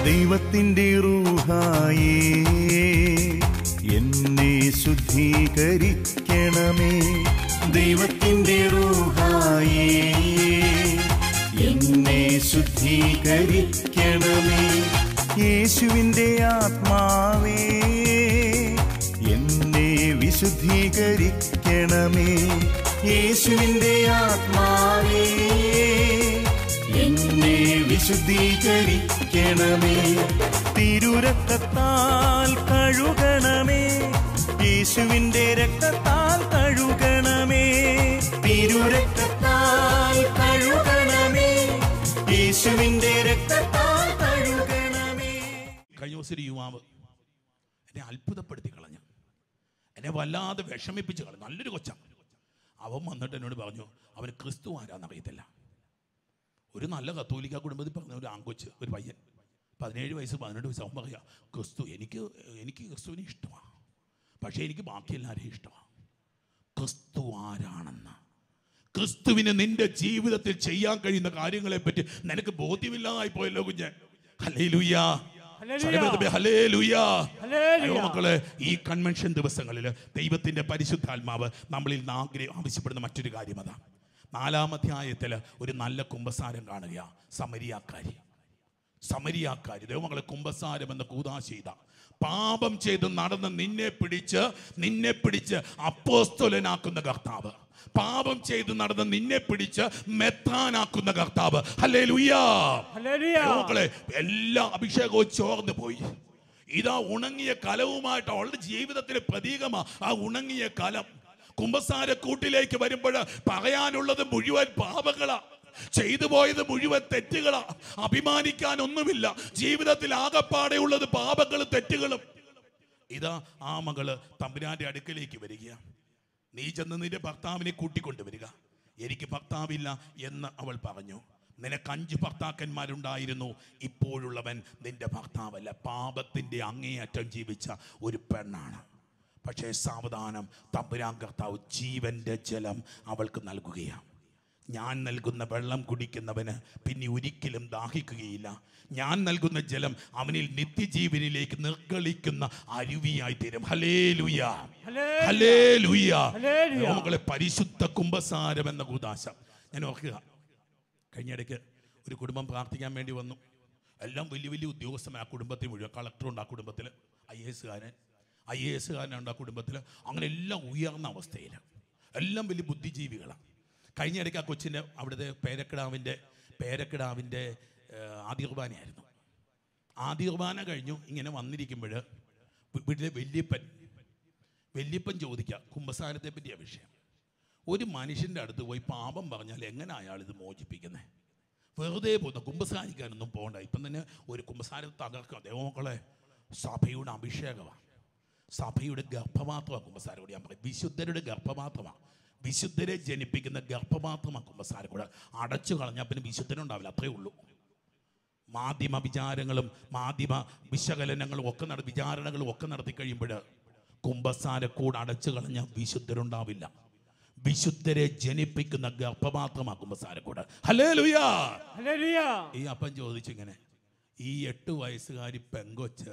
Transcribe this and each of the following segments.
ദൈവത്തിൻ്റെ റൂഹായേ എന്നെ ശുദ്ധീകരിക്കണമേ ദൈവത്തിൻ്റെ റൂഹായേ എന്നെ ശുദ്ധീകരിക്കണമേ യേശുവിൻ്റെ ആത്മാവേ എന്നെ വിശുദ്ധീകരിക്കണമേ യേശുവിൻ്റെ ആത്മാവേ എന്നെ വിശുദ്ധീകരിക്കണമേ തിരുരക്തത്താൽ കഴുകണമേ യേശുവിന്റെ രക്തത്താൽ കഴുകണമേ തിരുരക്തത്താൽ കഴുകണമേ യേശുവിന്റെ രക്തത്താൽ കഴുകണമേ കഴിഞ്ഞ ദിവസം ഒരു യുവാവ് എന്നെ അത്ഭുതപ്പെടുത്തി കളഞ്ഞു എന്നെ വല്ലാതെ വിഷമിപ്പിച്ച് കളഞ്ഞു നല്ലൊരു കൊച്ചാണ് അവൻ വന്നിട്ട് എന്നോട് പറഞ്ഞു അവന് ക്രിസ്തു ആരാന്നറിയത്തില്ല ഒരു നല്ല കത്തോലിക്ക കുടുംബത്തിൽ പറഞ്ഞ ഒരു ആങ്കൊച്ച് ഒരു പയ്യൻ പതിനേഴ് വയസ്സ് പതിനെട്ട് വയസ്സ് അവൻ പറയാ ക്രിസ്തു എനിക്ക് എനിക്ക് ക്രിസ്തുവിനെ ഇഷ്ടമാണ് പക്ഷേ എനിക്ക് ബാക്കി എല്ലാവരെയും ഇഷ്ടമാണ് ക്രിസ്തു ആരാണെന്ന് ക്രിസ്തുവിന് നിന്റെ ജീവിതത്തിൽ ചെയ്യാൻ കഴിയുന്ന കാര്യങ്ങളെ പറ്റി നിനക്ക് ബോധ്യമില്ലാതായി പോയല്ലോ കുഞ്ഞ് ഹലേ ലുയ്യാ മക്കളെ ഈ കൺവെൻഷൻ ദിവസങ്ങളിൽ ദൈവത്തിന്റെ പരിശുദ്ധാത്മാവ് നമ്മളിൽ നിന്ന് ആഗ്രഹം ആവശ്യപ്പെടുന്ന മറ്റൊരു കാര്യം അതാ നാലാമധ്യായത്തിൽ ഒരു നല്ല കുംഭസാരം കാണുക സമരിയാക്കാരി സമരിയാക്കാരി ദൈവമകളെ കുംഭസാരം എന്ന കൂതാശീത പാപം ചെയ്ത് നടന്ന് നിന്നെ പിടിച്ച് നിന്നെ പിടിച്ച് അപ്പോസ്തോലനാക്കുന്ന കർത്താവ് പാപം ചെയ്ത് നടന്ന് നിന്നെ പിടിച്ച് മെത്താനാക്കുന്ന കർത്താവ് ഹല്ലേ ലുയ്യാ മക്കളെ എല്ലാ അഭിഷേകവും ചോർന്നു പോയി ഇതാ ഉണങ്ങിയ കലവുമായിട്ട് അവളുടെ ജീവിതത്തിലെ പ്രതീകമാ ആ ഉണങ്ങിയ കലം കുംഭസാര കൂട്ടിലേക്ക് വരുമ്പോൾ പറയാനുള്ളത് മുഴുവൻ പാപങ്ങളാ ചെയ്തു പോയത് മുഴുവൻ തെറ്റുകളാ അഭിമാനിക്കാൻ ഒന്നുമില്ല ജീവിതത്തിൽ ആകപ്പാടെ ഉള്ളത് പാപങ്ങളും തെറ്റുകളും ഇതാ ആ മകള് തമ്പുരാന്റെ അടുക്കലേക്ക് വരിക നീ ചെന്ന് നിന്റെ ഭർത്താവിനെ കൂട്ടിക്കൊണ്ടുവരിക എനിക്ക് ഭർത്താവില്ല എന്ന് അവൾ പറഞ്ഞു നിനക്ക് അഞ്ച് ഭർത്താക്കന്മാരുണ്ടായിരുന്നു ഇപ്പോഴുള്ളവൻ നിന്റെ ഭർത്താവല്ല പാപത്തിന്റെ അങ്ങേയറ്റം ജീവിച്ച ഒരു പെണ്ണാണ് പക്ഷേ സാവധാനം തമ്പുരാൻ കർത്താവ് ജീവന്റെ ജലം അവൾക്ക് നൽകുകയാണ് ഞാൻ നൽകുന്ന വെള്ളം കുടിക്കുന്നവന് പിന്നെ ഒരിക്കലും ദാഹിക്കുകയില്ല ഞാൻ നൽകുന്ന ജലം അവനിൽ നിത്യജീവനിലേക്ക് നിർഗളിക്കുന്ന അരുവിയായി തീരും ഹലേ ലുയ ഹലേ ലുയ മക്കളെ പരിശുദ്ധ കുംഭസാരം എന്ന കൂതാശ ഞാൻ ഓർക്കുക കഴിഞ്ഞ ഇടയ്ക്ക് ഒരു കുടുംബം പ്രാർത്ഥിക്കാൻ വേണ്ടി വന്നു എല്ലാം വലിയ വലിയ ഉദ്യോഗസ്ഥൻ ആ കുടുംബത്തിൽ മുഴുവൻ കളക്ടറുണ്ട് ആ കുടുംബത്തിൽ ഐ എ എസുകാരൻ ഐ എ എസുകാരനുണ്ട് ആ കുടുംബത്തിൽ അങ്ങനെ എല്ലാം ഉയർന്ന അവസ്ഥയിൽ എല്ലാം വലിയ ബുദ്ധിജീവികളാണ് കഴിഞ്ഞ ഇടയ്ക്ക് ആ കൊച്ചിൻ്റെ അവിടുത്തെ പേരക്കിടാവിൻ്റെ പേരക്കിടാവിൻ്റെ ആദ്യ കുർബാനയായിരുന്നു ആദ്യ കുർബാന കഴിഞ്ഞു ഇങ്ങനെ വന്നിരിക്കുമ്പോൾ വീട്ടിലെ വല്യപ്പൻ വല്യപ്പൻ ചോദിക്കുക കുംഭസാരത്തെ പറ്റിയ വിഷയം ഒരു മനുഷ്യൻ്റെ അടുത്ത് പോയി പാപം പറഞ്ഞാൽ എങ്ങനെ അയാൾ ഇത് മോചിപ്പിക്കുന്നത് വെറുതെ പോകുന്ന കുംഭസാരിക്കാനൊന്നും പോകണ്ട ഇപ്പം തന്നെ ഒരു കുംഭസാരം തകർക്കുക ദൈവമക്കളെ സഭയുടെ അഭിഷേകമാണ് സഭയുടെ ഗർഭപാത്രമാണ് കുംഭസാരം കൂടി ഞാൻ പറയും വിശുദ്ധരുടെ ഗർഭപാത്രമാണ് വിശുദ്ധരെ ജനിപ്പിക്കുന്ന ഗർഭപാത്രമാണ് കുംഭസാരം കൂടെ അടച്ചു കളഞ്ഞാൽ പിന്നെ വിശുദ്ധനുണ്ടാവില്ല അത്രേ ഉള്ളൂ മാധ്യമ വിചാരങ്ങളും മാധ്യമ വിശകലനങ്ങളും ഒക്കെ നട വിചാരണകളും ഒക്കെ നടത്തി കഴിയുമ്പോൾ കുംഭസാരക്കൂട് അടച്ചു കളഞ്ഞ വിശുദ്ധരുണ്ടാവില്ല വിശുദ്ധരെ ജനിപ്പിക്കുന്ന ഗർഭപാത്രമാണ് കുംഭസാരക്കൂട് ഹലേ ലുയാ ഈ അപ്പൻ ചോദിച്ചിങ്ങനെ ഈ എട്ട് വയസ്സുകാരി പെങ്കൊച്ച്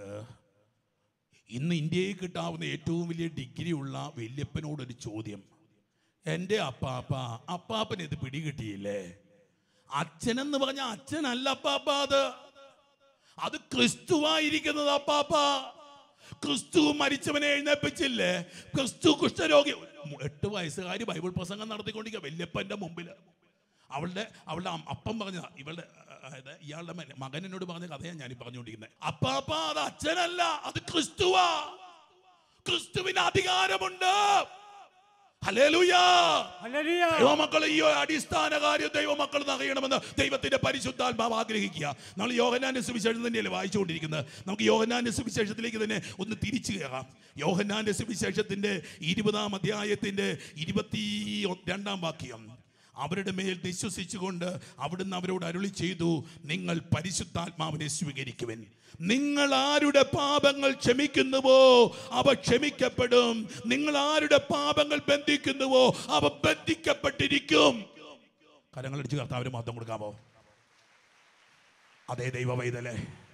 ഇന്ന് ഇന്ത്യയിൽ കിട്ടാവുന്ന ഏറ്റവും വലിയ ഡിഗ്രി ഉള്ള വല്യപ്പനോടൊരു ചോദ്യം എൻ്റെ അപ്പാപ്പ അപ്പാപ്പന് ഇത് പിടികിട്ടിയില്ലേ അച്ഛനെന്ന് പറഞ്ഞ അച്ഛനല്ല അപ്പാപ്പ അത് അത് ക്രിസ്തുവായിരിക്കുന്നത് അപ്പാപ്പ ക്രിസ്തു മരിച്ചവനെ എഴുന്നേപ്പിച്ചില്ലേ ക്രിസ്തു കുഷ്ഠരോഗി എട്ട് വയസ്സുകാരി ബൈബിൾ പ്രസംഗം നടത്തിക്കൊണ്ടിരിക്കുക വല്യപ്പന്റെ മുമ്പിൽ അവളുടെ അവളുടെ അം- അപ്പം പറഞ്ഞ ഇവളുടെ അതായത് ഇയാളുടെ മകൻ- മകൻ എന്നോട് പറഞ്ഞ കഥയാണ് ഞാൻ പറഞ്ഞുകൊണ്ടിരിക്കുന്നത് അപ്പാപ്പ അത് അച്ഛനല്ല അത് ക്രിസ്തുവാ ക്രിസ്തുവിന് അധികാരമുണ്ട് ഹല്ലേലൂയാ ദൈവമക്കൾ ഈ അടിസ്ഥാന കാര്യം ദൈവമക്കൾ അറിയണമെന്ന് ദൈവത്തിന്റെ പരിശുദ്ധാത്മാവ് ആഗ്രഹിക്കുക നമ്മൾ യോഹനാന്റെ സുവിശേഷം തന്നെയല്ലേ വായിച്ചുകൊണ്ടിരിക്കുന്നത് നമുക്ക് യോഹനാന്റെ സുവിശേഷത്തിലേക്ക് തന്നെ ഒന്ന് തിരിച്ചു കയറാം യോഹനാന്റെ സുവിശേഷത്തിന്റെ ഇരുപതാം അധ്യായത്തിന്റെ ഇരുപത്തി രണ്ടാം വാക്യം അവരുടെ മേൽ വിശ്വസിച്ചുകൊണ്ട് അവിടുന്ന് അവരോട് അരുളി ചെയ്തു നിങ്ങൾ പരിശുദ്ധാത്മാവിനെ സ്വീകരിക്കുവൻ നിങ്ങൾ ആരുടെ പാപങ്ങൾ ക്ഷമിക്കുന്നുവോ അവ ക്ഷമിക്കപ്പെടും നിങ്ങൾ ആരുടെ പാപങ്ങൾ ബന്ധിക്കുന്നുവോ അവ ബന്ധിക്കപ്പെട്ടിരിക്കും കരങ്ങളടിച്ച് കർത്താവിന് മഹത്വം കൊടുക്കാമോ അതേ ദൈവ വൈതലേ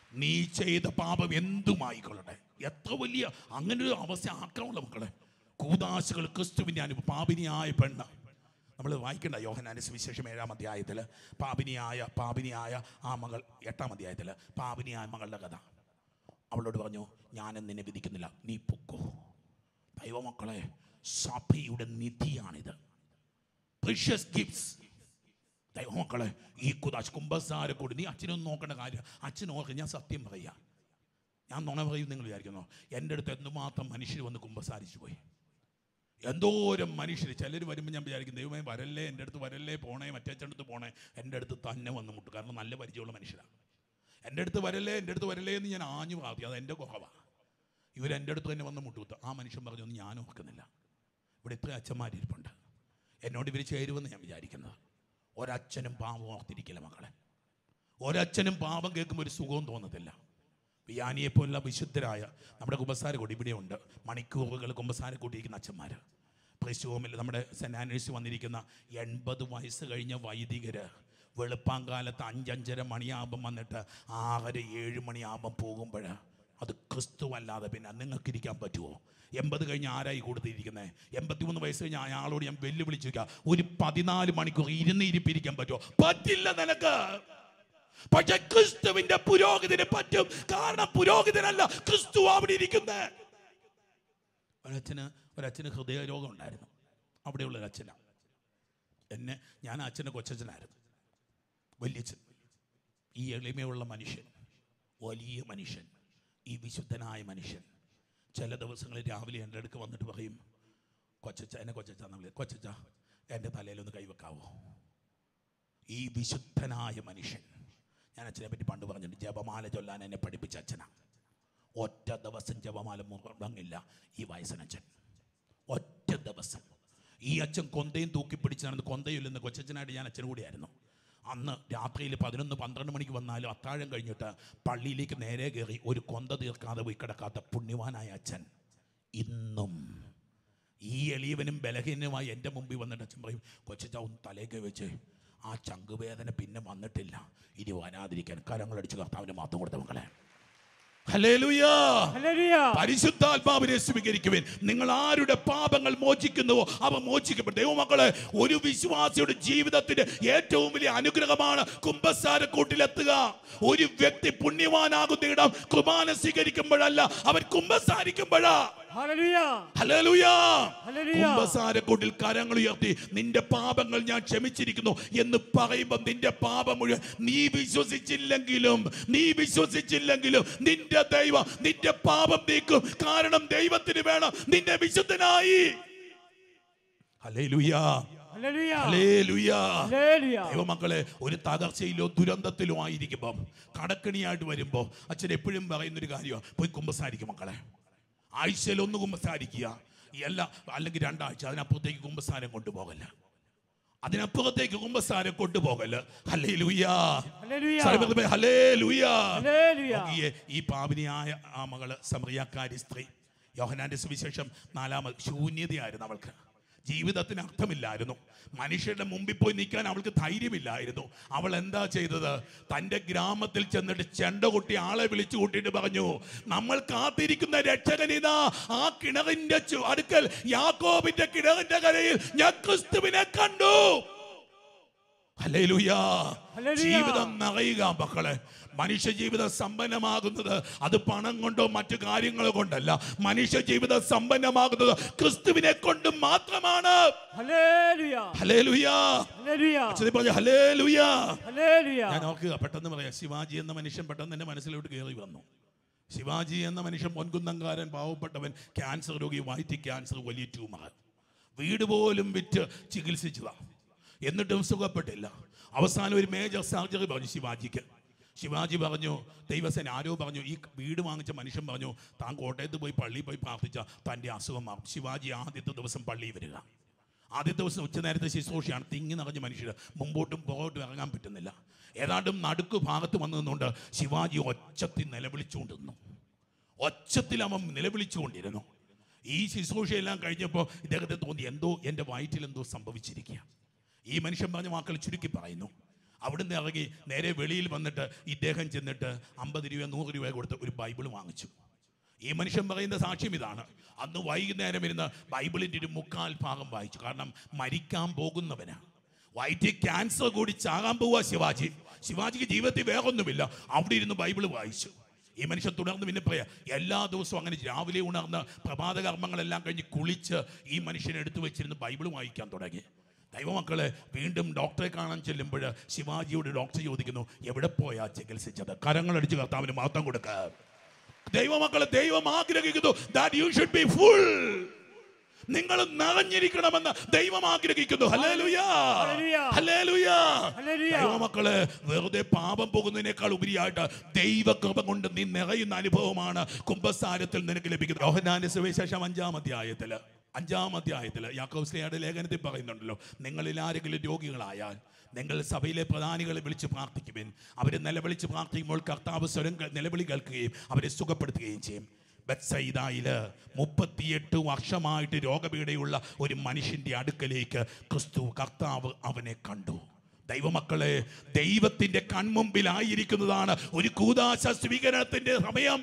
നീ ചെയ്ത പാപം എന്തുമായിക്കൊള്ളട്ടെ എത്ര വലിയ അങ്ങനെ ഒരു അവസ്ഥ ആക്കാനുള്ള മക്കളെ കൂതാശകൾ ക്രിസ്തുവിൻ്റെ അനുഭവം പാപിനിയായ പെണ്ണ് നമ്മൾ വായിക്കേണ്ട യോഹനാന്റെ സുവിശേഷം ഏഴാം അധ്യായത്തിൽ പാപിനിയായ പാപിനിയായ ആ മകൾ എട്ടാം അധ്യായത്തിൽ പാപിനിയായ മകളുടെ കഥ അവളോട് പറഞ്ഞു ഞാൻ നിന്നെ വിധിക്കുന്നില്ല നീ പൊക്കോ ദൈവമക്കളെ സഭയുടെ നിധിയാണിത് പ്രിഷ്യസ് ഗിഫ്റ്റ്സ് ദൈവമക്കളെ ഈ കുതാശ് കുംഭസാര കൂടി നീ അച്ഛനൊന്നും നോക്കേണ്ട കാര്യം അച്ഛൻ ഓർക്കുക ഞാൻ സത്യം പറയാ ഞാൻ നുണ പറയും നിങ്ങൾ വിചാരിക്കുന്നു എൻ്റെ അടുത്ത് എന്തുമാത്രം മനുഷ്യർ വന്ന് കുംഭസാരിച്ചു പോയി എന്തോരം മനുഷ്യർ ചിലർ വരുമ്പോൾ ഞാൻ വിചാരിക്കും ദൈവമേ വരല്ലേ എൻ്റെ അടുത്ത് വരല്ലേ പോണേ മറ്റേച്ചടുത്ത് പോണേ എൻ്റെ അടുത്ത് തന്നെ വന്ന് മുട്ടും കാരണം നല്ല പരിചയമുള്ള മനുഷ്യരാണ് എൻ്റെ അടുത്ത് വരല്ലേ എൻ്റെ അടുത്ത് വരല്ലേ എന്ന് ഞാൻ ആഞ്ഞു പ്രാർത്ഥി അത് എൻ്റെ കുറവാണ് ഇവർ എൻ്റെ അടുത്ത് തന്നെ വന്ന് മുട്ടുകുത്ത ആ മനുഷ്യൻ പറഞ്ഞൊന്നും ഞാൻ ഓർക്കുന്നില്ല ഇവിടെ ഇത്ര അച്ഛന്മാരിരിപ്പുണ്ട് എന്നോട് ഇവർ ചേരുമെന്ന് ഞാൻ വിചാരിക്കുന്നത് ഒരച്ഛനും പാപം ഓർത്തിരിക്കില്ല മക്കളെ ഒരച്ഛനും പാപം കേൾക്കുമ്പോൾ ഒരു സുഖവും തോന്നത്തില്ല വിയാനിയെപ്പോലുള്ള വിശുദ്ധരായ നമ്മുടെ കുമ്പസാര കൂടി ഇവിടെയുണ്ട് മണിക്കൂറുകൾ കുമ്പസാര കൂട്ടിയിരിക്കുന്ന അച്ഛന്മാർ പ്രിശോമിൽ നമ്മുടെ സെൻറ് ആൻഡ്രീസ് വന്നിരിക്കുന്ന എൺപത് വയസ്സ് കഴിഞ്ഞ വൈദികര് വെളുപ്പാങ്കാലത്ത് അഞ്ചഞ്ചര മണിയാകുമ്പം വന്നിട്ട് ആറര ഏഴ് മണിയാകുമ്പം പോകുമ്പോൾ അത് ക്രിസ്തു അല്ലാതെ പിന്നെ നിങ്ങൾക്ക് ഇരിക്കാൻ പറ്റുമോ എൺപത് കഴിഞ്ഞ് ആരായി കൊടുത്തിരിക്കുന്നത് എൺപത്തിമൂന്ന് വയസ്സ് കഴിഞ്ഞ അയാളോട് ഞാൻ വെല്ലുവിളിച്ചിരിക്കുക ഒരു പതിനാല് മണിക്കൂർ ഇരുന്ന് ഇരിപ്പിരിക്കാൻ പറ്റുമോ പറ്റില്ല നിനക്ക് പക്ഷെ ക്രിസ്തുവിന്റെ പുരോഹിതന് പറ്റും കാരണം പുരോഹിതനല്ല ക്രിസ്തു അവിടെ ഇരിക്കുന്നത് ഒരച്ഛന് ഒരച്ഛന് ഹൃദയരോഗം ഉണ്ടായിരുന്നു അവിടെയുള്ള ഒരു അച്ഛനാണ് എന്നെ ഞാൻ ആ അച്ഛൻ്റെ കൊച്ചച്ഛനായിരുന്നു വലിയച്ഛൻ ഈ എളിമയുള്ള മനുഷ്യൻ വലിയ മനുഷ്യൻ ഈ വിശുദ്ധനായ മനുഷ്യൻ ചില ദിവസങ്ങളിൽ രാവിലെ എൻ്റെ അടുക്ക് വന്നിട്ട് പറയും കൊച്ചച്ച എന്നെ കൊച്ചച്ച നമ്മൾ കൊച്ചച്ച എൻ്റെ തലയിലൊന്ന് കൈവെക്കാവോ ഈ വിശുദ്ധനായ മനുഷ്യൻ ഞാൻ അച്ഛനെ പറ്റി പണ്ട് പറഞ്ഞിട്ടുണ്ട് ജപമാല ചൊല്ലാൻ എന്നെ പഠിപ്പിച്ച അച്ഛനാണ് ഒറ്റ ദിവസം ജപമാല മുടങ്ങില്ല ഈ വയസ്സനച്ഛൻ ഒറ്റ ദിവസം ഈ അച്ഛൻ കൊന്തയും തൂക്കി പിടിച്ചാണ് കൊന്തയില്ലെന്ന് കൊച്ചച്ഛനായിട്ട് ഞാൻ അച്ഛൻ കൂടിയായിരുന്നു അന്ന് രാത്രിയിൽ പതിനൊന്ന് പന്ത്രണ്ട് മണിക്ക് വന്നാലും അത്താഴം കഴിഞ്ഞിട്ട് പള്ളിയിലേക്ക് നേരെ കയറി ഒരു കൊന്ത തീർക്കാതെ പോയി കിടക്കാത്ത പുണ്യവാനായ അച്ഛൻ ഇന്നും ഈ എളിയവനും ബലഹീനനുമായി എൻ്റെ മുമ്പിൽ വന്നിട്ട് അച്ഛൻ പറയും കൊച്ചച്ച ഒന്ന് തലേക്ക് വെച്ച് ആ ചങ്കുവേദന പിന്നെ വന്നിട്ടില്ല ഇനി വരാതിരിക്കാൻ കരങ്ങളടിച്ച് കർത്താവിന് മാത്രം കൊടുത്ത മക്കളെ ഹല്ലേലൂയാ ഹല്ലേലൂയ പരിശുദ്ധാത്മാവിനെ സ്വീകരിക്കുവിൻ നിങ്ങൾ ആരുടെ പാപങ്ങൾ മോചിക്കുന്നുവോ അവ മോചിക്കപ്പെടും ദൈവമക്കളെ ഒരു വിശ്വാസിയുടെ ജീവിതത്തിന്റെ ഏറ്റവും വലിയ അനുഗ്രഹമാണ് കുംഭസാരക്കൂട്ടിലെത്തുക ഒരു വ്യക്തി പുണ്യവാനാകുന്ന ഇടം കുർബാന സ്വീകരിക്കുമ്പോഴല്ല അവൻ കുംഭസാരിക്കുമ്പോഴാ ഹല്ലേലൂയ ഹല്ലേലൂയാ. ഹല്ലേലൂയ. കുമ്പസാരക്കൂട്ടിൽ കരങ്ങൾ ഉയർത്തി നിന്റെ പാപങ്ങൾ ഞാൻ ക്ഷമിച്ചിരിക്കുന്നു എന്ന് പറയുമ്പോൾ നിന്റെ പാപം മുഴുവൻ നീ വിശ്വസിച്ചില്ലെങ്കിലും നീ വിശ്വസിച്ചില്ലെങ്കിലും നിന്റെ ദൈവം നിന്റെ പാപം നീക്കും കാരണം ദൈവത്തിന് വേണം നിന്നെ വിശുദ്ധനായി ഹല്ലേലൂയാ. ഹല്ലേലൂയ ഹല്ലേലൂയാ. ഹല്ലേലൂയ ദൈവമക്കളെ ഒരു തകർച്ചയിലോ ദുരന്തത്തിലോ ആയിരിക്കുമ്പോൾ കടക്കണിയായിട്ട് വരുമ്പോൾ അച്ഛൻ എപ്പോഴും പറയുന്നൊരു കാര്യമാണ് പോയി കുമ്പസാരിക്കും മക്കളെ ആഴ്ചയിൽ ഒന്ന് കുമ്പസാരിക്കുക എല്ലാ അല്ലെങ്കിൽ രണ്ടാഴ്ച അതിനപ്പുറത്തേക്ക് കുമ്പസാരം കൊണ്ടുപോകല്ല അതിനപ്പുറത്തേക്ക് കുമ്പസാരം കൊണ്ടുപോകല്ല ഹലേ ലുയ്യാ ഹല്ലേലൂയ ഹലേ ലുയ്യാ ഹല്ലേലൂയ നോക്കിയേ, ഈ പാപിനിയായ ആ മകള് സമറിയാക്കാരി സ്ത്രീ യോഹനാന്റെ സുവിശേഷം നാലാമത് ശൂന്യതയായിരുന്നു അവൾക്ക് ജീവിതത്തിന് അർത്ഥമില്ലായിരുന്നു മനുഷ്യരുടെ മുമ്പിൽ പോയി നിൽക്കാൻ അവൾക്ക് ധൈര്യമില്ലായിരുന്നു അവൾ എന്താ ചെയ്തത് തൻ്റെ ഗ്രാമത്തിൽ ചെന്നിട്ട് ചെണ്ട കൊട്ടി ആളെ വിളിച്ചു കൂട്ടിയിട്ട് പറഞ്ഞു നമ്മൾ കാത്തിരിക്കുന്ന രക്ഷകനിതാ ആ കിണറിന്റെ ചു- അടുക്കൽ യാക്കോബിന്റെ കിണറിന്റെ കരയിൽ ഞാൻ ക്രിസ്തുവിനെ കണ്ടു ഹല്ലേലൂയാ. ഹല്ലേലൂയ. ജീവിതം നിറയുക മക്കളെ മനുഷ്യ ജീവിതം സമ്പന്നമാകുന്നത് അത് പണം കൊണ്ടോ മറ്റു കാര്യങ്ങളോ കൊണ്ടല്ല മനുഷ്യ ജീവിതം സമ്പന്നമാകുന്നത് ക്രിസ്തുവിനെ കൊണ്ട് മാത്രമാണ് ഹല്ലേലൂയ ഹല്ലേലൂയാ. ഹല്ലേലൂയ അച്ഛനെ പറഞ്ഞു ഹല്ലേലൂയാ. ഹല്ലേലൂയ ഞാൻ ഓർക്കുക പെട്ടെന്ന് പറയാം ശിവാജി എന്ന മനുഷ്യൻ പെട്ടെന്ന് എൻ്റെ മനസ്സിലോട്ട് കയറി വന്നു ശിവാജി എന്ന മനുഷ്യൻ പൊൻകുന്നംകാരൻ പാവപ്പെട്ടവൻ ക്യാൻസർ രോഗി വയറ്റി ക്യാൻസർ വലിയ ട്യൂമർ വീട് പോലും വിറ്റ് ചികിത്സിച്ചതാണ് എന്നിട്ടും സുഖപ്പെട്ടില്ല അവസാനം ഒരു മേജർ സർജറി പറഞ്ഞു ശിവാജിക്ക് ശിവാജി പറഞ്ഞു ദൈവസേന ആരോ പറഞ്ഞു ഈ വീട് വാങ്ങിച്ച മനുഷ്യൻ പറഞ്ഞു താൻ കോട്ടയത്ത് പോയി പള്ളിയിൽ പോയി പ്രാർത്ഥിച്ച തൻ്റെ അസുഖം മാറും ശിവാജി ആദ്യത്തെ ദിവസം പള്ളിയിൽ വരിക ആദ്യത്തെ ദിവസം ഉച്ചനേരത്തെ ശുശ്രൂഷയാണ് തിങ്ങി നിറഞ്ഞ മനുഷ്യർ മുമ്പോട്ടും പുറകോട്ടും ഇറങ്ങാൻ പറ്റുന്നില്ല ഏതാണ്ടും നടുക്ക് ഭാഗത്ത് വന്നു നിന്നുകൊണ്ട് ശിവാജി ഒച്ചത്തിൽ നിലവിളിച്ചുകൊണ്ട് നിന്നു ഒച്ചത്തിൽ അവൻ നിലവിളിച്ചുകൊണ്ടിരുന്നു ഈ ശുശ്രൂഷയെല്ലാം കഴിഞ്ഞപ്പോൾ ഇദ്ദേഹത്തെ തോന്നി എന്തോ എൻ്റെ വയറ്റിൽ എന്തോ സംഭവിച്ചിരിക്കുക ഈ മനുഷ്യൻ പറഞ്ഞ വാക്കുകൾ ചുരുക്കി പറയുന്നു അവിടുന്ന് ഇറങ്ങി നേരെ വെളിയിൽ വന്നിട്ട് ഇദ്ദേഹം ചെന്നിട്ട് അമ്പത് രൂപ നൂറ് രൂപ കൊടുത്ത് ഒരു ബൈബിൾ വാങ്ങിച്ചു ഈ മനുഷ്യൻ പറയുന്ന സാക്ഷ്യം ഇതാണ് അന്ന് വൈകുന്നേരം ഇരുന്ന് ബൈബിളിൻ്റെ ഒരു മുക്കാൽ ഭാഗം വായിച്ചു കാരണം മരിക്കാൻ പോകുന്നവനാ വയറ്റിൽ ക്യാൻസർ കൂടി ചാകാൻ പോവുക ശിവാജി ശിവാജിക്ക് ജീവിതത്തിൽ വേറൊന്നുമില്ല അവിടെ ഇരുന്ന് ബൈബിൾ വായിച്ചു ഈ മനുഷ്യൻ തുടർന്ന് പിന്നെ പറയാ എല്ലാ ദിവസവും അങ്ങനെ രാവിലെ ഉണർന്ന് പ്രഭാത കർമ്മങ്ങളെല്ലാം കഴിഞ്ഞ് കുളിച്ച് ഈ മനുഷ്യനെ എടുത്തു വെച്ചിരുന്ന് ബൈബിൾ വായിക്കാൻ തുടങ്ങി ദൈവമക്കളെ വീണ്ടും ഡോക്ടറെ കാണാൻ ചെല്ലുമ്പോൾ ശിവാജിയോട് ഡോക്ടർ ചോദിക്കുന്നു എവിടെ പോയാ ചികിത്സിച്ചത് കരങ്ങളടിച്ച് കർത്താവിന് മഹത്വം കൊടുക്കുക ദൈവമക്കളെ ദൈവം ആഗ്രഹിക്കുന്നു that you should be full നിങ്ങൾ നിറഞ്ഞിരിക്കണമെന്ന് ദൈവം ആഗ്രഹിക്കുന്നു ഹല്ലേലൂയാ ഹല്ലേലൂയ. ഹല്ലേലൂയാ ഹല്ലേലൂയ. ദൈവമക്കളെ വെറുതെ പാപം പോകുന്നതിനേക്കാൾ ഉപരിയായിട്ട് ദൈവകൃപ കൊണ്ട് നീ നിറയുന്ന അനുഭവമാണ് കുംഭസാരത്തിൽ നിനക്ക് ലഭിക്കുന്നത് യോഹന്നാന്റെ സുവിശേഷം അഞ്ചാം അധ്യായത്തില് അഞ്ചാം അധ്യായത്തില് യാക്കോസ്ലിയുടെ ലേഖനത്തിൽ പറയുന്നുണ്ടല്ലോ നിങ്ങളിൽ ആരെങ്കിലും രോഗികളായാൽ നിങ്ങൾ സഭയിലെ പ്രധാനികളെ വിളിച്ച് പ്രാർത്ഥിക്കുവിൻ അവരെ നിലവിളിച്ച് പ്രാർത്ഥിക്കുമ്പോൾ കർത്താവ് സ്വരം കേ- നിലവിളി കേൾക്കുകയും അവരെ സുഖപ്പെടുത്തുകയും ചെയ്യും ബത്സൈദായില് മുപ്പത്തിയെട്ട് വർഷമായിട്ട് രോഗപീഠയുള്ള ഒരു മനുഷ്യന്റെ അടുക്കലേക്ക് ക്രിസ്തു കർത്താവ് അവനെ കണ്ടു ദൈവമക്കളെ ദൈവത്തിന്റെ കൺമുമ്പിലായിരിക്കുന്നതാണ് ഒരു കൂതാശ സ്വീകരണത്തിന്റെ സമയം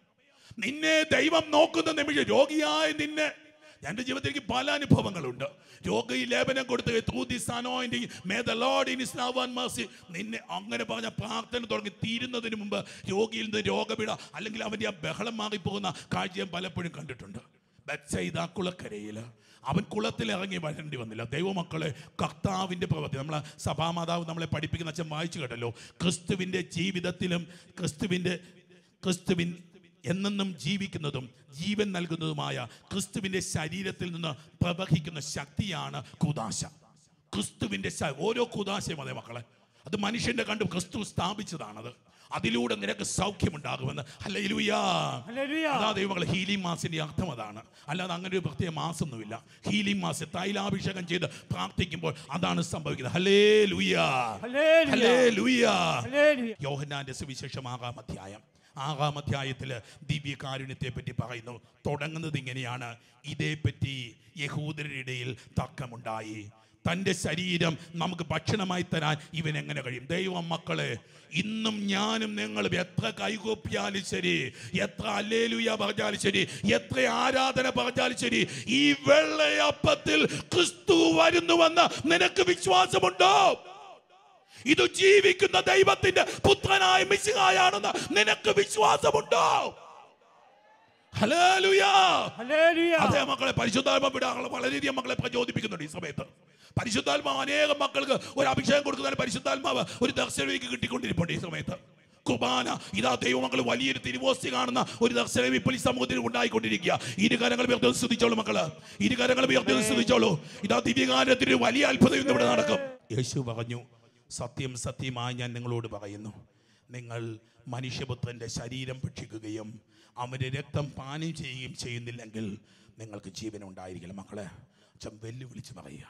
നിന്നെ ദൈവം നോക്കുന്ന നിമിഷം രോഗിയായ നിന്നെ എൻ്റെ ജീവിതത്തിൽ എനിക്ക് പല അനുഭവങ്ങളുണ്ട് രോഗി ലേപനം കൊടുത്ത് through this anointing, may the Lord in his love and mercy നിന്നെ അങ്ങനെ പറഞ്ഞ പ്രാർത്ഥന തുടങ്ങി തീരുന്നതിന് മുമ്പ് രോഗിയിൽ നിന്ന് രോഗപീഠ അല്ലെങ്കിൽ അവൻ്റെ ആ ബഹളം മാറിപ്പോകുന്ന കാഴ്ച ഞാൻ പലപ്പോഴും കണ്ടിട്ടുണ്ട് ബത്സൈദ കുളക്കരയിൽ അവൻ കുളത്തിൽ ഇറങ്ങി വരേണ്ടി വന്നില്ല ദൈവമക്കളെ കർത്താവിൻ്റെ പ്രവൃത്തി നമ്മളെ സഭാമാതാവ് നമ്മളെ പഠിപ്പിക്കുന്ന അച്ഛൻ വായിച്ചു കേട്ടല്ലോ ക്രിസ്തുവിൻ്റെ ജീവിതത്തിലും ക്രിസ്തുവിൻ്റെ ക്രിസ്തുവിൻ എന്നെന്നും ജീവിക്കുന്നതും ജീവൻ നൽകുന്നതുമായ ക്രിസ്തുവിൻ്റെ ശരീരത്തിൽ നിന്ന് പ്രവഹിക്കുന്ന ശക്തിയാണ് കുദാശ ക്രിസ്തുവിൻ്റെ ശ- ഓരോ കുദാശയും അതെ മക്കളെ അത് മനുഷ്യന്റെ കണ്ട് ക്രിസ്തു സ്ഥാപിച്ചതാണത് അതിലൂടെ നിനക്ക് സൗഖ്യമുണ്ടാകുമെന്ന് ഹല്ലേലൂയാ ഹല്ലേലൂയ. അതാ ദൈവങ്ങളെ ഹീലിംഗ് മാസിന്റെ അർത്ഥം അതാണ് അല്ലാതെ അങ്ങനെ ഒരു പ്രത്യേക മാസമൊന്നുമില്ല ഹീലിംഗ് മാസ് തൈലാഭിഷേകം ചെയ്ത് പ്രാർത്ഥിക്കുമ്പോൾ അതാണ് സംഭവിക്കുന്നത് ഹലേ ലുയാ ഹല്ലേലൂയ. ഹലേ ലുയാ ഹല്ലേലൂയ. യോഹന്നാന്റെ സുവിശേഷം ആറാം അധ്യായം ആറാം അധ്യായത്തിൽ ദിവ്യകാരുണ്യത്തെ പറ്റി പറയുന്നു തുടങ്ങുന്നത് ഇങ്ങനെയാണ് ഇതേപ്പറ്റി യഹൂദരുടെ ഇടയിൽ തർക്കമുണ്ടായി തൻ്റെ ശരീരം നമുക്ക് ഭക്ഷണമായി തരാൻ ഇവൻ എങ്ങനെ കഴിയും ദൈവം മക്കളെ ഇന്നും ഞാനും നിങ്ങളും എത്ര കൈകൂപ്പിയാലും ശരി എത്ര അല്ലേലുയ പറഞ്ഞാലും ശരി എത്ര ആരാധന പറഞ്ഞാലും ശരി ഈ വെള്ളയപ്പത്തിൽ ക്രിസ്തു വരുന്നുവെന്ന് നിനക്ക് വിശ്വാസമുണ്ടോ ഇത് ജീവിക്കുന്ന ദൈവത്തിന്റെ പുത്രനായ മിശിഹായാണെന്ന് നിനക്ക് വിശ്വാസമുണ്ടോ ഹല്ലേലൂയ ഹല്ലേലൂയ. അതെ മക്കളെ പരിശുദ്ധാത്മ വിടാങ്ങൾ വളരെയധികം മക്കളെ പ്രചോദിപ്പിക്കുന്നുണ്ട് ഈ സമയത്ത് പരിശുദ്ധാത്മാവ് അനേകം മക്കൾക്ക് ഒരു അഭിഷേകം കൊടുക്കുന്നതിന് പരിശുദ്ധാത്മാവ് ഒരു ദർശനവിക്ക് കിട്ടിക്കൊണ്ടിരിപ്പുണ്ട് ഈ സമയത്ത് കുർബാന ഇതാ ദൈവമക്കൾ വലിയൊരു തിരുവോസ്തി കാണുന്ന ഒരു ദർശനം ഇപ്പോൾ ഈ സമൂഹത്തിൽ ഉണ്ടായിക്കൊണ്ടിരിക്കുക ഇരുകരങ്ങൾ ഉയർത്തി സ്തുതിച്ചോളൂ മക്കള് ഇരുകരങ്ങൾ ഉയർത്തി സ്തുതിച്ചോളൂ ഇതാ ദിവ്യകാരത്തിന് ഒരു വലിയ അത്ഭുതം ഇന്ന് ഇവിടെ നടക്കും യേശു പറഞ്ഞു സത്യം സത്യമായി ഞാൻ നിങ്ങളോട് പറയുന്നു നിങ്ങൾ മനുഷ്യപുത്രന്റെ ശരീരം ഭക്ഷിക്കുകയും അവന്റെ രക്തം പാനം ചെയ്യുകയും ചെയ്യുന്നില്ലെങ്കിൽ നിങ്ങൾക്ക് ജീവൻ ഉണ്ടായിരിക്കില്ല മക്കളെ അച്ഛൻ വെല്ലുവിളിച്ച് പറയുക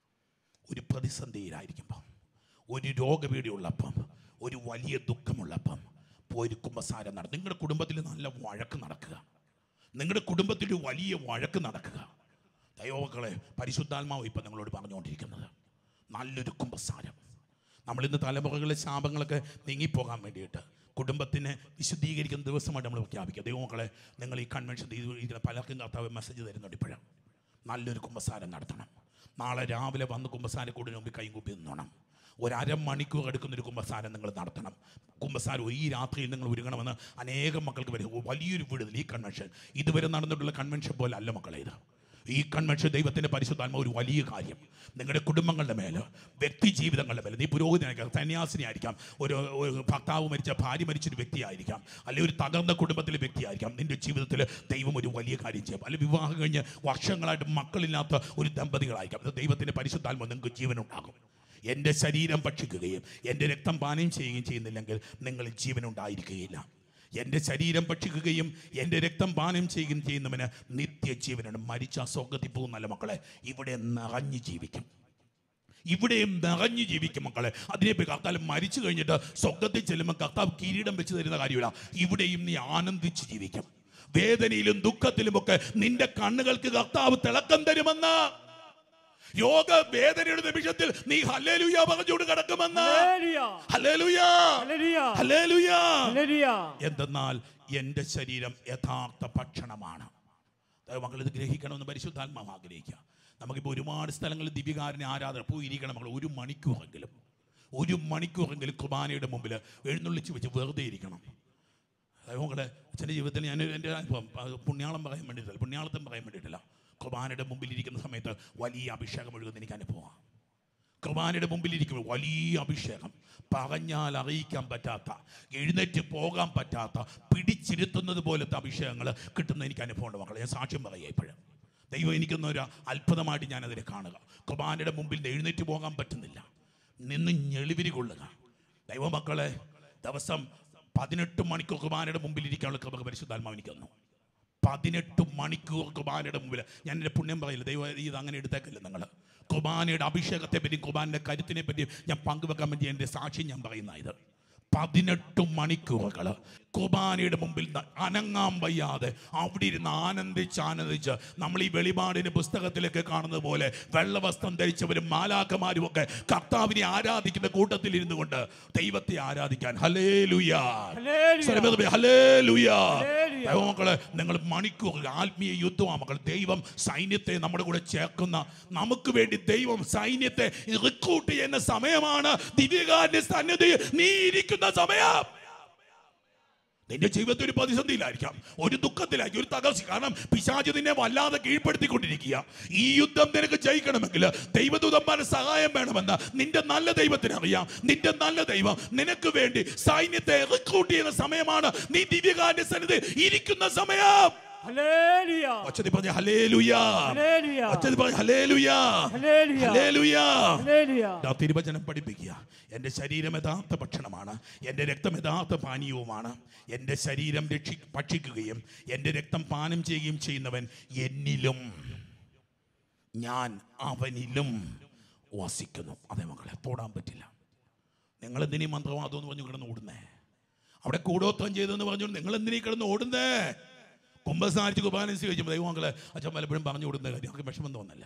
ഒരു പ്രതിസന്ധിയിലായിരിക്കുമ്പം ഒരു രോഗപീഠയുള്ളപ്പം ഒരു വലിയ ദുഃഖമുള്ളപ്പം പോയി ഒരു കുമ്പസാരം നടത്തും നിങ്ങളുടെ കുടുംബത്തിൽ നല്ല വഴക്ക് നടക്കുക നിങ്ങളുടെ കുടുംബത്തിൽ ഒരു വലിയ വഴക്ക് നടക്കുക ദൈവമക്കളെ പരിശുദ്ധാത്മാവ് ഇപ്പം നിങ്ങളോട് പറഞ്ഞുകൊണ്ടിരിക്കുന്നത് നല്ലൊരു കുമ്പസാരം നമ്മളിന്ന് തലമുറകളിലെ ശാപങ്ങളൊക്കെ നീങ്ങിപ്പോകാൻ വേണ്ടിയിട്ട് കുടുംബത്തിനെ വിശുദ്ധീകരിക്കുന്ന ദിവസമായിട്ട് നമ്മൾ പ്രഖ്യാപിക്കുക ദൈവമക്കളെ നിങ്ങൾ ഈ കൺവെൻഷൻ ഇരിക്കുന്ന പലർക്കും കർത്താവ് മെസ്സേജ് തരുന്നുണ്ട് ഇപ്പോഴും നല്ലൊരു കുമ്പസാരം നടത്തണം നാളെ രാവിലെ വന്ന് കുമ്പസാര കൂടിന് മുമ്പിൽ കൈകൂപ്പി നിന്നോണം ഒരു അരമണിക്കൂർ എടുക്കുന്ന ഒരു കുമ്പസാരം നിങ്ങൾ നടത്തണം കുമ്പസാരം ഈ രാത്രിയിൽ നിങ്ങൾ ഒരുങ്ങണമെന്ന് അനേകം മക്കൾക്ക് വരും വലിയൊരു വിടുതൽ ഈ കൺവെൻഷൻ ഇതുവരെ നടന്നിട്ടുള്ള കൺവെൻഷൻ പോലെ അല്ല മക്കളെ ഇത് ഈ കൺവെൻഷൻ ദൈവത്തിന്റെ പരിശുദ്ധാത്മ ഒരു വലിയ കാര്യം നിങ്ങളുടെ കുടുംബങ്ങളുടെ മേല് വ്യക്തി ജീവിതങ്ങളുടെ മേലെ നീ പുരോഹിതനായിരിക്കാം സന്യാസിനിയായിരിക്കാം ഒരു ഒരു ഭർത്താവ് മരിച്ച ഭാര്യ മരിച്ചൊരു വ്യക്തിയായിരിക്കാം അല്ലെങ്കിൽ ഒരു തകർന്ന കുടുംബത്തിലെ വ്യക്തിയായിരിക്കാം നിന്റെ ജീവിതത്തിൽ ദൈവം ഒരു വലിയ കാര്യം ചെയ്യും അല്ലെങ്കിൽ വിവാഹം കഴിഞ്ഞ് വർഷങ്ങളായിട്ട് മക്കളില്ലാത്ത ഒരു ദമ്പതികളായിരിക്കാം അത് ദൈവത്തിന്റെ പരിശുദ്ധാത്മ നിങ്ങൾക്ക് ജീവനുണ്ടാകും എൻ്റെ ശരീരം ഭക്ഷിക്കുകയും എൻ്റെ രക്തം പാനം ചെയ്യുകയും ചെയ്യുന്നില്ലെങ്കിൽ നിങ്ങൾ ജീവനുണ്ടായിരിക്കുകയില്ല എൻ്റെ ശരീരം ഭക്ഷിക്കുകയും എൻ്റെ രക്തം പാനം ചെയ്യുകയും ചെയ്യുന്നവന് നിത്യജീവനാണ് മരിച്ച സ്വർഗത്തിൽ പോകുന്നല്ല മക്കളെ ഇവിടെ നിറഞ്ഞു ജീവിക്കും ഇവിടെയും നിറഞ്ഞു ജീവിക്കും മക്കളെ അതിനെ കർത്താവ് മരിച്ചു കഴിഞ്ഞിട്ട് സ്വർഗത്തിൽ ചെല്ലുമ്പോൾ കർത്താവ് കിരീടം വെച്ച് തരുന്ന കാര്യമില്ല ഇവിടെയും നീ ആനന്ദിച്ച് ജീവിക്കും വേദനയിലും ദുഃഖത്തിലുമൊക്കെ നിന്റെ കണ്ണുകൾക്ക് കർത്താവ് തിളക്കം തരുമെന്ന് രോഗ വേദനയുടെ നിമിഷത്തിൽ നീ ഹല്ലേലൂയ പറഞ്ഞുകൊണ്ട് കിടക്കുമെന്ന് hallelujah hallelujah hallelujah hallelujah hallelujah എന്തെന്നാൽ എൻ്റെ ശരീരം യഥാർത്ഥ ഭക്ഷണമാണ് മക്കൾ ഇത് ഗ്രഹിക്കണമെന്ന് പരിശുദ്ധാത്മാവ് ആഗ്രഹിക്കുക നമുക്കിപ്പോൾ ഒരുപാട് സ്ഥലങ്ങളിൽ ദിവ്യകാരനെ ആരാധന പോയിരിക്കണം മക്കൾ ഒരു മണിക്കൂറെങ്കിലും ഒരു മണിക്കൂറെങ്കിലും കുർബാനയുടെ മുമ്പിൽ എഴുന്നള്ളിച്ച് വെച്ച് വെറുതെ ഇരിക്കണം മക്കളെ അച്ഛൻ്റെ ജീവിതത്തിൽ ഞാൻ എൻ്റെ അനുഭവം അത് പുണ്യാളം പറയാൻ വേണ്ടിയിട്ടില്ല പുണ്യാളത്തും പറയാൻ വേണ്ടിയിട്ടില്ല കുർബാനയുടെ മുമ്പിൽ ഇരിക്കുന്ന സമയത്ത് വലിയ അഭിഷേകം ഒഴുകുന്ന എനിക്ക് അനുഭവമാണ് കുർബാനയുടെ മുമ്പിൽ ഇരിക്കുമ്പോൾ വലിയ അഭിഷേകം പറഞ്ഞാൽ അറിയിക്കാൻ പറ്റാത്ത എഴുന്നേറ്റ് പോകാൻ പറ്റാത്ത പിടിച്ചിരുത്തുന്നത് പോലത്തെ അഭിഷേകങ്ങൾ കിട്ടുന്ന എനിക്ക് അനുഭവമുണ്ട് മക്കളെ ഞാൻ സാക്ഷ്യം പറയുക ഇപ്പോഴും ദൈവം എനിക്കൊന്ന ഒരു അത്ഭുതമായിട്ട് ഞാനതിനെ കാണുക കുർബാനയുടെ മുമ്പിൽ നിന്ന് എഴുന്നേറ്റ് പോകാൻ പറ്റുന്നില്ല നിന്ന് ഞെളിവിരി കൊള്ളുക ദൈവമക്കളെ ദിവസം പതിനെട്ട് മണിക്കൂർ കുർബാനയുടെ മുമ്പിൽ ഇരിക്കാനുള്ള കൃപ പരിശുദ്ധാത്മാവ് എനിക്ക് തന്നു പതിനെട്ട് മണിക്കൂർ കുർബാനയുടെ മുമ്പിൽ ഞാൻ എൻ്റെ പുണ്യം പറയില്ല ദൈവം ഇത് അങ്ങനെ എടുത്തേക്കല്ല നിങ്ങൾ കുർബാനയുടെ അഭിഷേകത്തെ പറ്റിയും കുർബാനയുടെ കരുത്തിനെ പറ്റിയും ഞാൻ പങ്കുവെക്കാൻ വേണ്ടി എൻ്റെ സാക്ഷി ഞാൻ പറയുന്ന ഇത് പതിനെട്ട് മണിക്കൂറുകൾ കുർബാനയുടെ മുമ്പിൽ ന- അനങ്ങാൻ വയ്യാതെ അവിടെ ഇരുന്ന് ആനന്ദിച്ച് ആനന്ദിച്ച് നമ്മൾ ഈ വെളിപാടിന് പുസ്തകത്തിലൊക്കെ കാണുന്നത് പോലെ വെള്ളവസ്ത്രം ധരിച്ചവരും മാലാക്കമാരും ഒക്കെ കർത്താവിനെ ആരാധിക്കുന്ന കൂട്ടത്തിൽ ഇരുന്നു കൊണ്ട് ദൈവത്തെ ആരാധിക്കാൻ ഹലേ ലുയാ ഹല്ലേലൂയ ഹല്ലേലൂയ ഹല്ലേലൂയ. ദൈവമക്കളെ നിങ്ങൾ മണിക്കൂർ ആത്മീയ യുദ്ധമാണ് മക്കൾ ദൈവം സൈന്യത്തെ നമ്മുടെ കൂടെ ചേർക്കുന്ന നമുക്ക് വേണ്ടി ദൈവം സൈന്യത്തെ റിക്രൂട്ട് ചെയ്യുന്ന സമയമാണ് ദിവ്യകാരന്റെ സന്നിധി നീ ഇരിക്കുന്ന സമയം നിന്റെ ജീവിതത്തിൽ ഒരു പ്രതിസന്ധിയിലായിരിക്കാം ഒരു ദുഃഖത്തിലായിരിക്കും ഒരു തകർച്ച കാരണം പിശാച് നിന്നെ വല്ലാതെ കീഴ്പ്പെടുത്തിക്കൊണ്ടിരിക്കുക ഈ യുദ്ധം നിനക്ക് ജയിക്കണമെങ്കിൽ ദൈവദൂതന്മാരുടെ സഹായം വേണമെന്ന് നിന്റെ നല്ല ദൈവത്തിന് അറിയാം നിന്റെ നല്ല ദൈവം നിനക്ക് വേണ്ടി സൈന്യത്തെ റിക്രൂട്ട് ചെയ്യുന്ന സമയമാണ് നീ ദിവ്യകാരന്റെ സന്നിധി ഇരിക്കുന്ന സമയം ഹല്ലേലൂയ അച്ഛതി പറഞ്ഞ ഹലേലുയാ ഹല്ലേലൂയ അച്ഛതി പറഞ്ഞ ഹലേലുയാ ഹല്ലേലൂയ ഹലേലുയാ ഹല്ലേലൂയ ആ തിരുവചനം പഠിപ്പിക്കുക എൻ്റെ ശരീരം യഥാർത്ഥ ഭക്ഷണമാണ് എൻ്റെ രക്തം യഥാർത്ഥ പാനീയവുമാണ് എൻ്റെ ശരീരം രക്ഷി ഭക്ഷിക്കുകയും എൻ്റെ രക്തം പാനം ചെയ്യുകയും ചെയ്യുന്നവൻ എന്നിലും ഞാൻ അവനിലും വസിക്കുന്നു അതേ മക്കളെ തൊടാൻ പറ്റില്ല നിങ്ങൾ എന്തിനീ മന്ത്രവാദം എന്ന് പറഞ്ഞു കിടന്ന് ഓടുന്നേ അവിടെ കൂടോത്രം ചെയ്തെന്ന് പറഞ്ഞു നിങ്ങൾ എന്തിനീ കിടന്ന് ഓടുന്നേ കുംഭസാരിച്ച് കുർബാനസ് കഴിച്ചുമ്പോൾ ദൈവമക്കളെ അച്ഛൻ പലപ്പോഴും പറഞ്ഞു കൊടുക്കുന്ന കാര്യം നമുക്ക് വിഷമം തോന്നല്ല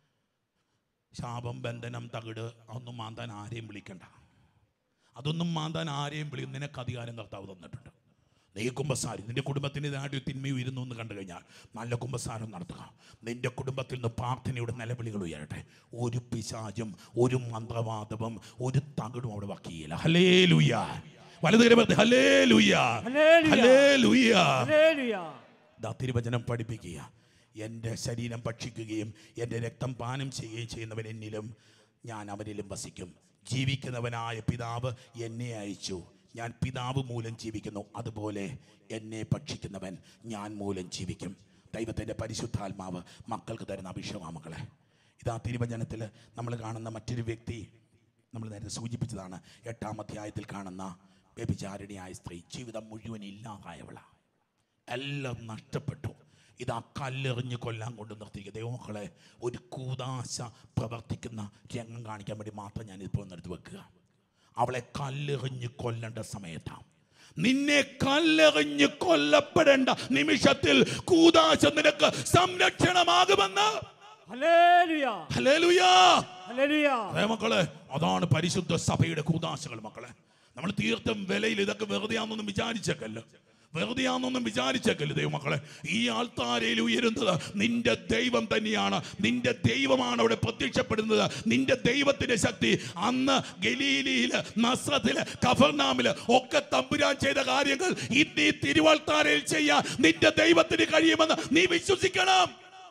ശാപം ബന്ധനം തകിട് അതൊന്നും മാന്താൻ ആരെയും വിളിക്കണ്ട അതൊന്നും മാന്താൻ ആരെയും വിളിക്കും നിനക്ക് അധികാരം കർത്താവ് തന്നിട്ടുണ്ട് നീ കുമ്പസാരി നിന്റെ കുടുംബത്തിന് ഇതായിട്ട് തിന്മയും ഇരുന്നു എന്ന് കണ്ടു കഴിഞ്ഞാൽ നല്ല കുമ്പസാരം നടത്തുക നിന്റെ കുടുംബത്തിൽ നിന്ന് പ്രാർത്ഥനയുടെ നിലവിളികൾ ഉയരട്ടെ ഒരു പിശാചും ഒരു മന്ത്രവാദവും ഒരു തകിടും അവിടെ വക്കിയില്ല ഹലേ ലുയ്യ വലതുകരം ഹലേ ലുയ്യ ഹല്ലേലൂയ. ഹലേ ലുയ്യ ഹല്ലേലൂയ ദാ തിരുവചനം പഠിപ്പിക്കുക എൻ്റെ ശരീരം ഭക്ഷിക്കുകയും എൻ്റെ രക്തം പാനം ചെയ്യുകയും ചെയ്യുന്നവൻ എന്നിലും ഞാൻ അവനിലും വസിക്കും ജീവിക്കുന്നവനായ പിതാവ് എന്നെ അയച്ചു ഞാൻ പിതാവ് മൂലം ജീവിക്കുന്നു അതുപോലെ എന്നെ ഭക്ഷിക്കുന്നവൻ ഞാൻ മൂലം ജീവിക്കും ദൈവത്തിൻ്റെ പരിശുദ്ധാത്മാവ് മക്കൾക്ക് തരുന്ന അഭിഷേകമാണ് മക്കളെ ഇതാ തിരുവചനത്തിൽ നമ്മൾ കാണുന്ന മറ്റൊരു വ്യക്തി നമ്മൾ നേരത്തെ സൂചിപ്പിച്ചതാണ് എട്ടാം അധ്യായത്തിൽ കാണുന്ന വ്യഭിചാരിണിയായ സ്ത്രീ ജീവിതം മുഴുവൻ ഇല്ലാതായവളാണ് എല്ലാം നഷ്ടപ്പെട്ടു ഇതാ കല്ലെറിഞ്ഞ് കൊല്ലാൻ കൊണ്ട് നിർത്തിയിരിക്കുക ദൈവമക്കളെ ഒരു കൂതാശ പ്രവർത്തിക്കുന്ന രംഗം കാണിക്കാൻ വേണ്ടി മാത്രം ഞാൻ ഇപ്പോൾ എടുത്ത് വെക്കുക അവളെ കല്ലെറിഞ്ഞ് കൊല്ലേണ്ട സമയത്താണ് നിന്നെ കല്ലെറിഞ്ഞ് കൊല്ലപ്പെടേണ്ട നിമിഷത്തിൽ കൂതാശ നിനക്ക് സംരക്ഷണമാകുമെന്ന് ഹല്ലേലൂയ ഹല്ലേലൂയാ ഹല്ലേലൂയ അതേ മക്കളെ അതാണ് പരിശുദ്ധ സഭയുടെ കൂതാശകൾ മക്കളെ നമ്മൾ തീർത്തും വിലയിൽ ഇതൊക്കെ വെറുതെയാണെന്നൊന്നും വിചാരിച്ചേക്കല്ല വെറുതെയാണെന്നൊന്നും വിചാരിച്ചേക്കല്ല ദൈവമക്കളെ ഈ ആൾത്താരയിൽ ഉയരുന്നത് നിന്റെ ദൈവം തന്നെയാണ് നിന്റെ ദൈവമാണ് അവിടെ പ്രത്യക്ഷപ്പെടുന്നത് നിന്റെ ദൈവത്തിന്റെ ശക്തി അന്ന് ഗലീലിയില് നസ്രത്തില് കഫർനാമില് ഒക്കെ തമ്പുരാൻ ചെയ്ത കാര്യങ്ങൾ ഇന്ന് ഈ തിരുവാൾത്താരയിൽ ചെയ്യാൻ നിന്റെ ദൈവത്തിന് കഴിയുമെന്ന് നീ വിശ്വസിക്കണം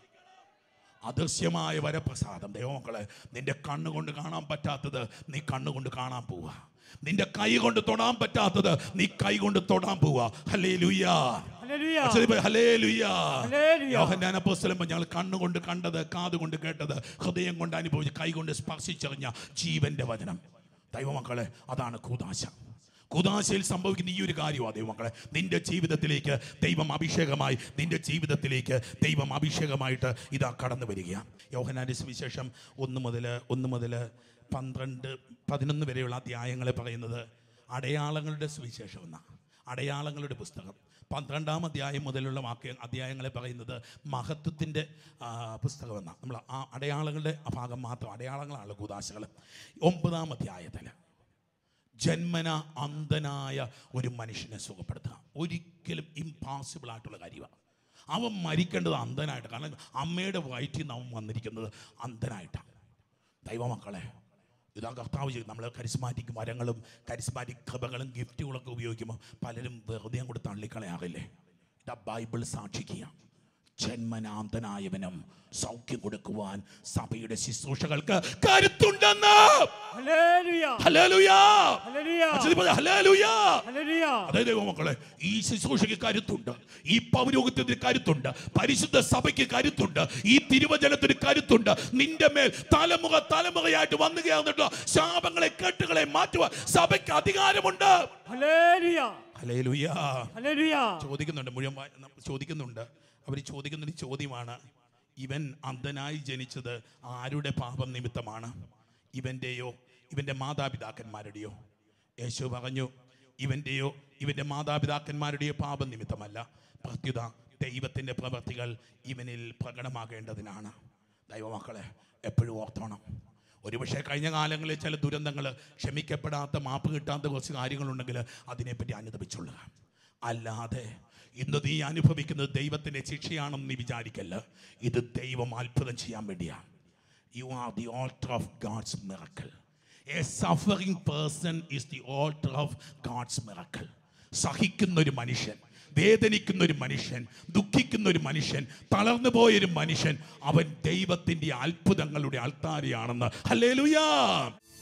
അദൃശ്യമായ വരപ്രസാദം ദൈവമക്കളെ നിന്റെ കണ്ണുകൊണ്ട് കാണാൻ പറ്റാത്തത് നീ കണ്ണുകൊണ്ട് കാണാൻ പോവുക നിന്റെ കൈ കൊണ്ട് തൊടാൻ പറ്റാത്തത് നീ കൈ കൊണ്ട് തൊടാൻ പോവുക ഹലേ ലുയ്യാ ഹല്ലേലൂയ ഹലേ ലുയ്യാ ഹല്ലേലൂയ. യോഹന്നാൻ അപ്പോസ്തലൻ ഞങ്ങൾ കണ്ണുകൊണ്ട് കണ്ടത് കാതുകൊണ്ട് കേട്ടത് ഹൃദയം കൊണ്ട് അനുഭവിച്ച് കൈ കൊണ്ട് സ്പർശിച്ചറിഞ്ഞ ജീവന്റെ വചനം ദൈവമക്കളെ അതാണ് കൂതാശ കൂതാശയിൽ സംഭവിക്കുന്ന ഈ ഒരു കാര്യമാണ് ദൈവമക്കളെ നിന്റെ ജീവിതത്തിലേക്ക് ദൈവം അഭിഷേകമായി നിന്റെ ജീവിതത്തിലേക്ക് ദൈവം അഭിഷേകമായിട്ട് ഇതാ കടന്നു വരികയാണ് യോഹനാന്റെ സുവിശേഷം ഒന്ന് മുതൽ ഒന്ന് മുതൽ പന്ത്രണ്ട് പതിനൊന്ന് വരെയുള്ള അധ്യായങ്ങളെ പറയുന്നത് അടയാളങ്ങളുടെ സുവിശേഷം എന്നാണ് അടയാളങ്ങളുടെ പുസ്തകം പന്ത്രണ്ടാം അധ്യായം മുതലുള്ള വാക്യ അധ്യായങ്ങളെ പറയുന്നത് മഹത്വത്തിൻ്റെ പുസ്തകമെന്നാണ് നമ്മൾ ആ അടയാളങ്ങളുടെ ആ ഭാഗം മാത്രം അടയാളങ്ങളാണ് കൂതാശകൾ ഒമ്പതാം അധ്യായത്തിൽ ജന്മന അന്ധനായ ഒരു മനുഷ്യനെ സുഖപ്പെടുത്തുക ഒരിക്കലും ഇംപോസിബിൾ ആയിട്ടുള്ള കാര്യമാണ് അവൻ മരിക്കേണ്ടത് അന്ധനായിട്ട് കാരണം അമ്മയുടെ വയറ്റിൽ നിന്ന് അവൻ വന്നിരിക്കുന്നത് അന്ധനായിട്ടാണ് ദൈവമക്കളെ ഇതാ കർത്താവ് ചെയ്യും നമ്മൾ കരിസ്മാറ്റിക് മരങ്ങളും കരിസ്മാറ്റിക് കൃപകളും ഗിഫ്റ്റുകളൊക്കെ ഉപയോഗിക്കുമ്പോൾ പലരും വെറുതെ അങ്ങോട്ട് തള്ളിക്കളയാറില്ലേ ഇതാ ബൈബിൾ സാക്ഷിക്കുക ജന്മനാന്തനായവനും സൗഖ്യം കൊടുക്കുവാൻ സഭയുടെ ശുശ്രൂഷകൾക്ക് കരുത്തുണ്ടെന്ന് ഹല്ലേലൂയ ഹല്ലേലൂയാ. ഹല്ലേലൂയ അച്ഛൻ പറഞ്ഞ ഹല്ലേലൂയാ. ഹല്ലേലൂയ അതായത് മക്കളെ ഈ ശുശ്രൂഷയ്ക്ക് കരുത്തുണ്ട് ഈ പൗരോഹിത്യത്തിന് കരുത്തുണ്ട് പരിശുദ്ധ സഭയ്ക്ക് കരുത്തുണ്ട് ഈ തിരുവചനത്തിന് കരുത്തുണ്ട് നിന്റെ മേൽ തലമുറ തലമുറയായിട്ട് വന്നു കയറുന്നുണ്ട് ശാപങ്ങളെ കെട്ടുകളെ മാറ്റുവാൻ സഭയ്ക്ക് അധികാരമുണ്ട് ഹല്ലേലൂയ ഹല്ലേലൂയാ. ഹല്ലേലൂയ ചോദിക്കുന്നുണ്ട് മുഴുവൻ വാ- ന- ചോദിക്കുന്നുണ്ട് അവർ ചോദിക്കുന്ന ഒരു ചോദ്യമാണ് ഇവൻ അന്ധനായി ജനിച്ചത് ആരുടെ പാപം നിമിത്തമാണ് ഇവൻ്റെയോ ഇവൻ്റെ മാതാപിതാക്കന്മാരുടെയോ യേശു പറഞ്ഞു ഇവൻ്റെയോ ഇവൻ്റെ മാതാപിതാക്കന്മാരുടെയോ പാപം നിമിത്തമല്ല പ്രത്യുത ദൈവത്തിൻ്റെ പ്രവർത്തികൾ ഇവനിൽ പ്രകടമാകേണ്ടതിനാണ് ദൈവമക്കളെ എപ്പോഴും ഓർത്തോണം ഒരുപക്ഷെ കഴിഞ്ഞ കാലങ്ങളിൽ ചില ദുരന്തങ്ങൾ ക്ഷമിക്കപ്പെടാത്ത മാപ്പ് കിട്ടാത്ത കുറച്ച് കാര്യങ്ങളുണ്ടെങ്കിൽ അതിനെപ്പറ്റി അനുദപിച്ചുള്ളുക അല്ലാതെ ഇന്ന് നീ അനുഭവിക്കുന്നത് ദൈവത്തിൻ്റെ ശിക്ഷയാണെന്ന് നീ വിചാരിക്കല്ല ഇത് ദൈവം അത്ഭുതം ചെയ്യാൻ വേണ്ടിയാണ് you are the altar of God's miracle a suffering person is the altar of God's miracle സഹിക്കുന്ന ഒരു മനുഷ്യൻ വേദനിക്കുന്ന ഒരു മനുഷ്യൻ ദുഃഖിക്കുന്ന ഒരു മനുഷ്യൻ തളർന്നു പോയൊരു മനുഷ്യൻ അവൻ ദൈവത്തിൻ്റെ അത്ഭുതങ്ങളുടെ ആൾത്താരിയാണെന്ന് ഹല്ലേലൂയാ